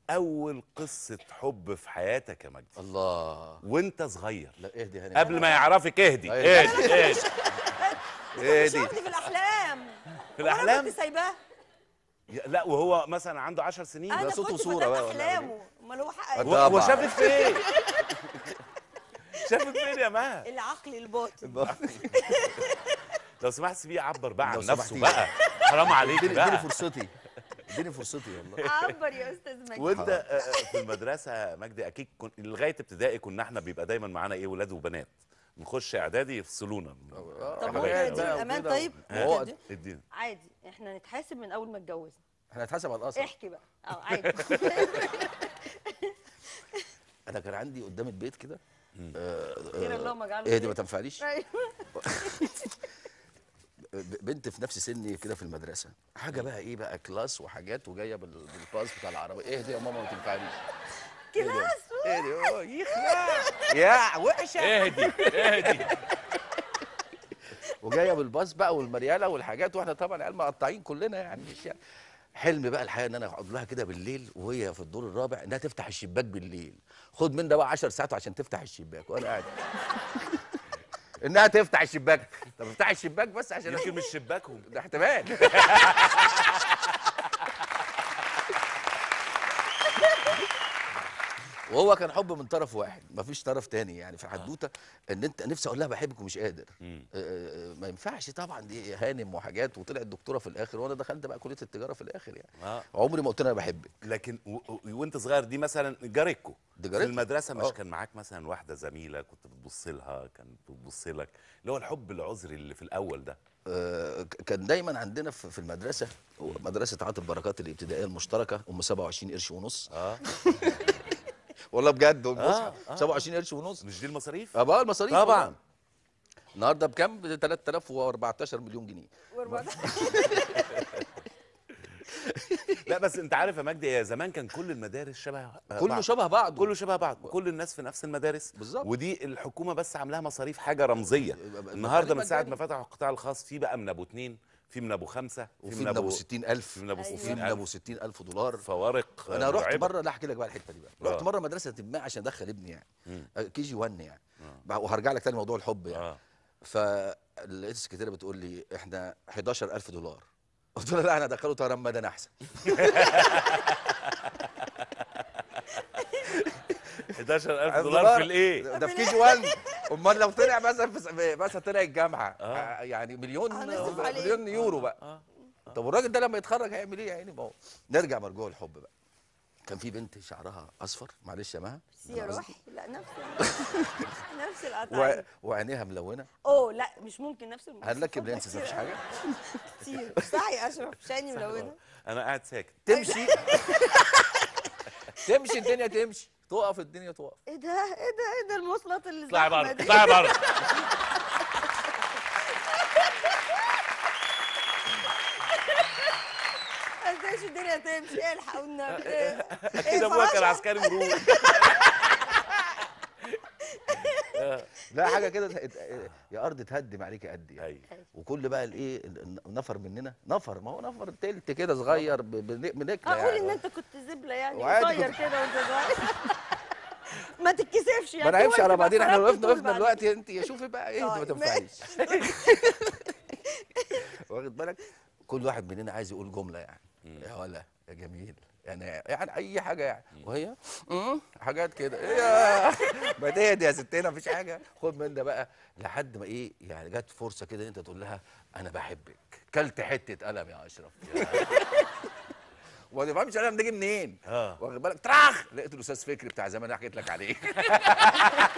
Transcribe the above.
اول قصه حب في حياتك يا مجدي الله وانت صغير لا اهدي هاني قبل ما يعرفك اهدي أيوة. اهدي اهدي اهدي شفتي في الاحلام في الأحلام؟ كنت سايباه لا وهو مثلا عنده 10 سنين انا صوت كنت وصورة فتاة بقى ولا احلامه امال هو حق طبعا. و- وشافك فين شافك فين يا مها العقل الباطن لو سمحت سيبيه يعبر بقى عن لو نفسه سمحتي. بقى حرام عليك اديني اديني بقى فرصتي اديني فرصتي والله عبر يا استاذ مجدي وانت آه، آه، في المدرسه مجدي اكيد كن... لغايه ابتدائي كنا احنا بيبقى دايما معانا ايه ولاد وبنات نخش اعدادي يفصلونا طب حبايبي. ممكن بقى اديله امان وكده. طيب هو ممكن أدي- ادينا عادي احنا نتحاسب من اول ما اتجوزنا احنا هنتحاسب على الاصل احكي بقى اه عادي انا كان عندي قدام البيت كده خير اللهم اجعله اهدي ما خير. تنفعليش أيوة. ب- بنت في نفس سني كده في المدرسه حاجه بقى ايه بقى كلاس وحاجات وجايه بال- بالباص بتاع العربيه اهدي يا ماما ما تنفعليش كلاس اهدي اه يخلع يا وحشه اهدي اهدي وجايه بالباص بقى والمرياله والحاجات واحنا طبعا عيال مقطعين كلنا يعني مش يعني حلم بقى الحقيقه ان انا اقعد لها كده بالليل وهي في الدور الرابع انها تفتح الشباك بالليل خد من ده بقى 10 ساعات عشان تفتح الشباك وانا قاعد انها تفتح الشباك طب افتح الشباك بس عشان يمكن مش شباكهم ده احتمال وهو كان حب من طرف واحد مفيش طرف تاني يعني في الحدوته ان انت نفسي اقول لها بحبك ومش قادر آه، آه، ما ينفعش طبعا دي هانم وحاجات وطلعت دكتوره في الاخر وانا دخلت بقى كليه التجاره في الاخر يعني آه. عمري ما قلت لها انا بحبك لكن و... و... وانت صغير دي مثلا جارتكو دي في جارتنا. المدرسه مش آه. كان معاك مثلا واحده زميله كنت بتبص لها كانت بتبص لك اللي هو الحب العذري اللي في الاول ده آه، ك- كان دايما عندنا في في المدرسه مدرسه عاطف بركات الابتدائيه المشتركه ام 27 قرش ونص اه والله بجد آه، والمصحف آه. 27 قرش ونص مش دي المصاريف اه بقى المصاريف طبعا والله. النهارده بكام؟ ب 3014 مليون جنيه لا بس انت عارف يا مجدي هي زمان كان كل المدارس شبه آه، كله بعض. شبه بعض كله شبه بعض كل الناس في نفس المدارس بالظبط. ودي الحكومه بس عاملاها مصاريف حاجه رمزيه يبقى- النهارده يبقى من ساعه ما مجاني. فتحوا القطاع الخاص في بقى من ابو اتنين في من ابو خمسه وفي من ابو 60000 في من ابو أيوة. وفي من 60000 ابو 60000 دولار فوارق انا رحت مرعبة. مره لا احكي لك بقى الحته دي بقى آه. رحت مره مدرسه ما عشان ادخل ابني يعني كي جي 1 يعني بقى- وهرجع لك تاني موضوع الحب يعني اه فلقيت السكرتيره بتقول لي احنا 11000 دولار قلت لها لا انا ادخله طيران مدني احسن 11000 دولار في الايه ده في كي جي 1 امال لو طلع مثلا في س- مثلا طلع الجامعه آه. يعني مليون هنصرف عليه. مليون يورو بقى آه. طب والراجل ده لما يتخرج هيعمل ايه يا عيني ما هو نرجع مرجوع الحب بقى كان في بنت شعرها اصفر معلش يا مها يا أنا روحي لا نفس نفس و... القطعه وعينيها ملونه اوه لا مش ممكن نفس المواصفات هنركب ده لينسز كتير مفيش أوي. حاجه كتير صح يا اشرف شاني ملونه انا قاعد ساكت تمشي تمشي الدنيا تمشي تقف الدنيا تقف ايه ده ايه ده ايه ده المواصلات اللي اطلعي زحمه بره دي اطلعي بره ازاي الدنيا تمشي الحق والنبي ايه اكيد ابويا كان عسكري مرور لا حاجه كده ت- يا ارض تهدم عليك يا قد يعني ايوه وكل بقى الايه ال- النفر مننا نفر ما هو نفر تلت كده صغير ب- بن- بنكله اقول ان يعني انت كنت زبله يعني وعادي قصير كنت- كده وانت صغير ما تتكسفش يعني ما نعيبش اوعي على تبقى بعضين احنا خرجت وقفنا طول وقفنا بعد دلوقتي انت يا شوفي بقى ايه ما طيب، تنفعيش واخد بالك كل واحد مننا عايز يقول جمله يعني يا ولا يا جميل يعني يعني اي حاجه يعني وهي مم، حاجات كده ايه يا ما تهدي يا ستنا مفيش حاجه خد من ده بقى لحد ما ايه يعني جت فرصه كده انت تقول لها انا بحبك كلت حته قلم يا اشرف وما تفهمش القلم ده جه منين اه واخد بالك تراخ لقيت الاستاذ فكري بتاع زمان اللي حكيت لك عليه